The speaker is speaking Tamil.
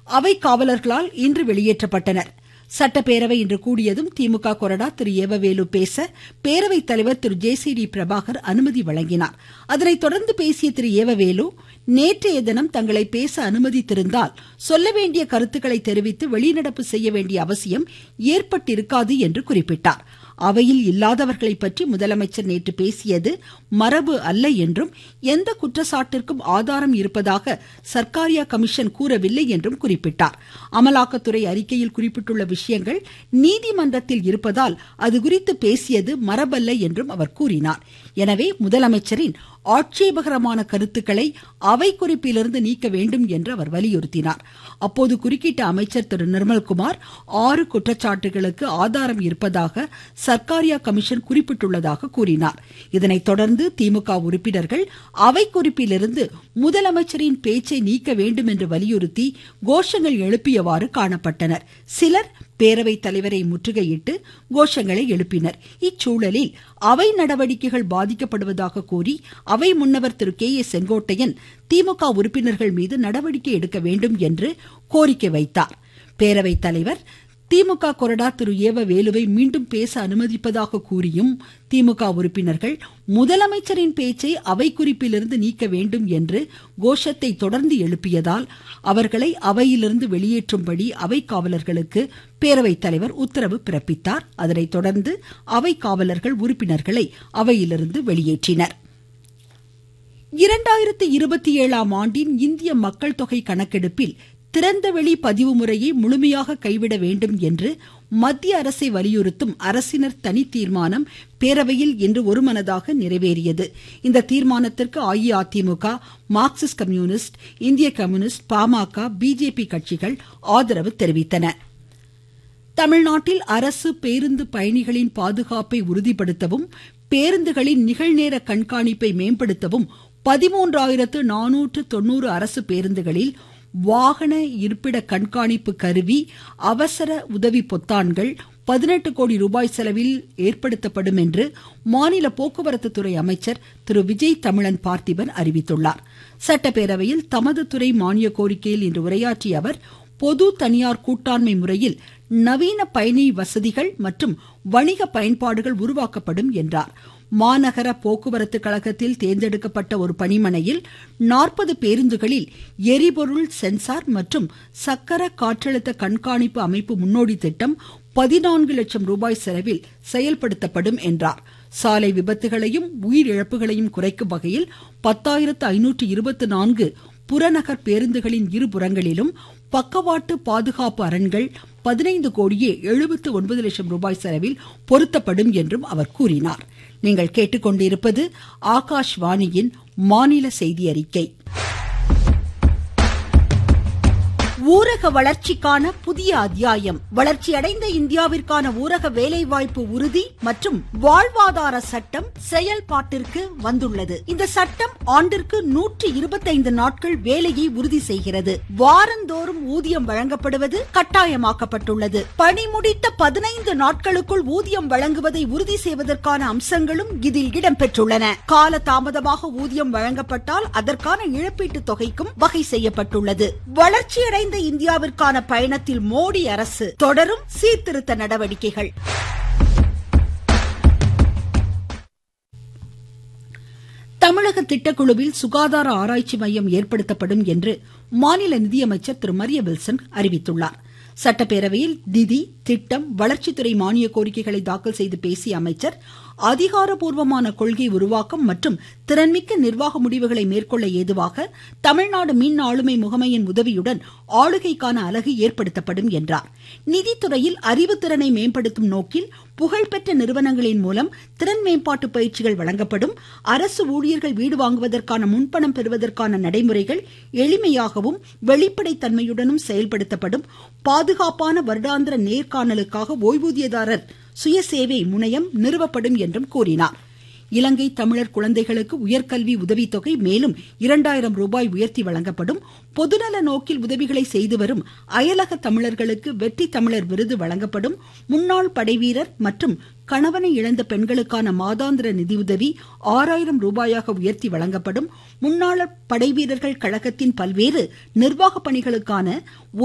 அவை காவலர்களால் இன்று வெளியேற்றப்பட்டனர் சட்டப்பேரவை இன்று கூடியதும் திமுக கொறடா திரு ஏவவேலு பேச பேரவைத் தலைவர் திரு ஜே சி டி பிரபாகர் அனுமதி வழங்கினார் அதனைத் தொடர்ந்து பேசிய திரு ஏவவேலு நேற்றைய தினம் தங்களை பேச அனுமதித்திருந்தால் சொல்ல வேண்டிய கருத்துக்களை தெரிவித்து வெளிநடப்பு செய்ய வேண்டிய அவசியம் ஏற்பட்டிருக்காது என்று குறிப்பிட்டார் அவையில் இல்லாதவர்களை பற்றி முதலமைச்சர் நேற்று பேசியது மரபு அல்ல என்றும் எந்த குற்றச்சாட்டிற்கும் ஆதாரம் இருப்பதாக சர்க்காரியா கமிஷன் கூறவில்லை என்றும் குறிப்பிட்டார் அமலாக்கத்துறை அறிக்கையில் குறிப்பிட்டுள்ள விஷயங்கள் நீதிமன்றத்தில் இருப்பதால் அது குறித்து பேசியது மரபல்ல என்றும் அவர் கூறினார் எனவே முதலமைச்சரின் ஆட்சேபகரமான கருத்துக்களை அவை குறிப்பிலிருந்து நீக்க வேண்டும் என்று அவர் வலியுறுத்தினார் அப்போது குறுக்கிட்ட அமைச்சர் திரு நிர்மல்குமார் ஆறு குற்றச்சாட்டுகளுக்கு ஆதாரம் இருப்பதாக சர்க்காரியா கமிஷன் குறிப்பிட்டுள்ளதாக கூறினார் இதனைத் தொடர்ந்து திமுக உறுப்பினர்கள் அவை குறிப்பிலிருந்து முதலமைச்சரின் பேச்சை நீக்க வேண்டும் என்று வலியுறுத்தி கோஷங்கள் எழுப்பியவாறு காணப்பட்டனர் சிலர் பேரவைத் தலைவரை முற்றுகையிட்டு கோஷங்களை எழுப்பினர் இச்சூழலில் அவை நடவடிக்கைகள் பாதிக்கப்படுவதாக கூறி அவை முன்னவர் திரு கே ஏ செங்கோட்டையன் திமுக உறுப்பினர்கள் மீது நடவடிக்கை எடுக்க வேண்டும் என்று கோரிக்கை வைத்தார் பேரவைத் தலைவர் திமுக கொறடா திரு ஏவ வேலுவை மீண்டும் பேச அனுமதிப்பதாக கூறியும் திமுக உறுப்பினர்கள் முதலமைச்சரின் பேச்சை அவை குறிப்பிலிருந்து நீக்க வேண்டும் என்று கோஷத்தை தொடர்ந்து எழுப்பியதால் அவர்களை அவையிலிருந்து வெளியேற்றும்படி அவை காவலர்களுக்கு பேரவைத் தலைவர் உத்தரவு பிறப்பித்தார் அதனைத் தொடர்ந்து அவை காவலர்கள் உறுப்பினர்களை அவையிலிருந்து வெளியேற்றினர் இரண்டாயிரத்து இருபத்தி ஏழாம் ஆண்டின் இந்திய மக்கள் தொகை கணக்கெடுப்பில் திறந்தவெளி பதிவு முறையை முழுமையாக கைவிட வேண்டும் என்று மத்திய அரசை வலியுறுத்தும் அரசினர் தனி தீர்மானம் பேரவையில் இன்று ஒருமனதாக நிறைவேறியது இந்த தீர்மானத்திற்கு அஇஅதிமுக மார்க்சிஸ்ட் கம்யூனிஸ்ட் இந்திய கம்யூனிஸ்ட் பாமக பிஜேபி கட்சிகள் ஆதரவு தெரிவித்தன தமிழ்நாட்டில் அரசு பேருந்து பயணிகளின் பாதுகாப்பை உறுதிப்படுத்தவும் பேருந்துகளின் நிகழ்நேர கண்காணிப்பை மேம்படுத்தவும் பதிமூன்றாயிரத்து நானூற்று தொண்ணூறு அரசு பேருந்துகளில் வாகன இருப்பிட கண்காணிப்பு கருவி அவசர உதவி பொத்தான்கள் பதினெட்டு கோடி ரூபாய் செலவில் ஏற்படுத்தப்படும் என்று மாநில போக்குவரத்து துறை அமைச்சர் திரு விஜய் தமிழன் பார்த்திபன் அறிவித்துள்ளார் சட்டப்பேரவையில் தமது துறை மானிய கோரிக்கையில் இன்று உரையாற்றிய அவர் பொது தனியார் கூட்டாண்மை முறையில் நவீன பயணி வசதிகள் மற்றும் வணிக பயன்பாடுகள் உருவாக்கப்படும் என்றார் மாநகர போக்குவரத்து கழகத்தில் தேர்ந்தெடுக்கப்பட்ட ஒரு பணிமனையில் நாற்பது பேருந்துகளில் எரிபொருள் சென்சார் மற்றும் சக்கர காற்றழுத்த கண்காணிப்பு அமைப்பு முன்னோடி திட்டம் பதினான்கு லட்சம் ரூபாய் செலவில் செயல்படுத்தப்படும் என்றார் சாலை விபத்துகளையும் உயிரிழப்புகளையும் குறைக்கும் வகையில் பத்தாயிரத்து ஐநூற்று இருபத்தி நான்கு புறநகர் பேருந்துகளின் இருபுறங்களிலும் பக்கவாட்டு பாதுகாப்பு அரண்கள் பதினைந்து கோடியே எழுபத்து ஒன்பது லட்சம் ரூபாய் செலவில் பொருத்தப்படும் என்றும் அவர் கூறினார் நீங்கள் கேட்டுக்கொண்டிருப்பது ஆகாஷ்வாணியின் மாநில செய்தி அறிக்கை ஊரக வளர்ச்சிக்கான புதிய அத்தியாயம் வளர்ச்சியடைந்த இந்தியாவிற்கான ஊரக வேலைவாய்ப்பு உறுதி மற்றும் வாழ்வாதார சட்டம் செயல்பாட்டிற்கு வந்துள்ளது இந்த சட்டம் ஆண்டிற்கு நூற்றி இருபத்தைந்து நாட்கள் வேலையை உறுதி செய்கிறது வாரந்தோறும் ஊதியம் வழங்கப்படுவது கட்டாயமாக்கப்பட்டுள்ளது பணி முடித்த பதினைந்து நாட்களுக்குள் ஊதியம் வழங்குவதை உறுதி செய்வதற்கான அம்சங்களும் இதில் இடம்பெற்றுள்ளன கால தாமதமாக ஊதியம் வழங்கப்பட்டால் அதற்கான இழப்பீட்டு தொகைக்கும் வகை செய்யப்பட்டுள்ளது வளர்ச்சியடைந்த வளர்ந்த இந்தியாவிற்கான பயணத்தில் மோடி அரசு தொடரும் சீர்திருத்த நடவடிக்கைகள் தமிழக திட்டக்குழுவில் சுகாதார ஆராய்ச்சி மையம் ஏற்படுத்தப்படும் என்று மாநில நிதியமைச்சர் திரு மரிய வில்சன் அறிவித்துள்ளார் சட்டப்பேரவையில் நிதி திட்டம் வளர்ச்சித்துறை மானிய கோரிக்கைகளை தாக்கல் செய்து பேசிய அமைச்சர் அதிகாரப்பூர்வமான கொள்கை உருவாக்கம் மற்றும் திறன்மிக்க நிர்வாக முடிவுகளை மேற்கொள்ள ஏதுவாக தமிழ்நாடு மின் ஆளுமை முகமையின் உதவியுடன் ஆளுகைக்கான அலகு ஏற்படுத்தப்படும் என்றார் நிதித்துறையில் அறிவுத்திறனை மேம்படுத்தும் நோக்கில் புகழ்பெற்ற நிறுவனங்களின் மூலம் திறன் மேம்பாட்டு பயிற்சிகள் வழங்கப்படும் அரசு ஊழியர்கள் வீடு வாங்குவதற்கான முன்பணம் பெறுவதற்கான நடைமுறைகள் எளிமையாகவும் வெளிப்படைத்தன்மையுடனும் செயல்படுத்தப்படும் பாதுகாப்பான வருடாந்திர நேர்காணலுக்காக ஓய்வூதியதாரர் சுயசேவை முனையம் நிறுவப்படும் என்றும் கூறினார் இலங்கை தமிழர் குழந்தைகளுக்கு உயர்கல்வி உதவித்தொகை மேலும் இரண்டாயிரம் ரூபாய் உயர்த்தி வழங்கப்படும் பொதுநல நோக்கில் உதவிகளை செய்து வரும் அயலக தமிழர்களுக்கு வெற்றி தமிழர் விருது வழங்கப்படும் முன்னாள் படைவீரர் மற்றும் கணவனை இழந்த பெண்களுக்கான மாதாந்திர நிதியுதவி ஆறாயிரம் ரூபாயாக உயர்த்தி வழங்கப்படும் முன்னாள் படைவீரர்கள் கழகத்தின் பல்வேறு நிர்வாக பணிகளுக்கான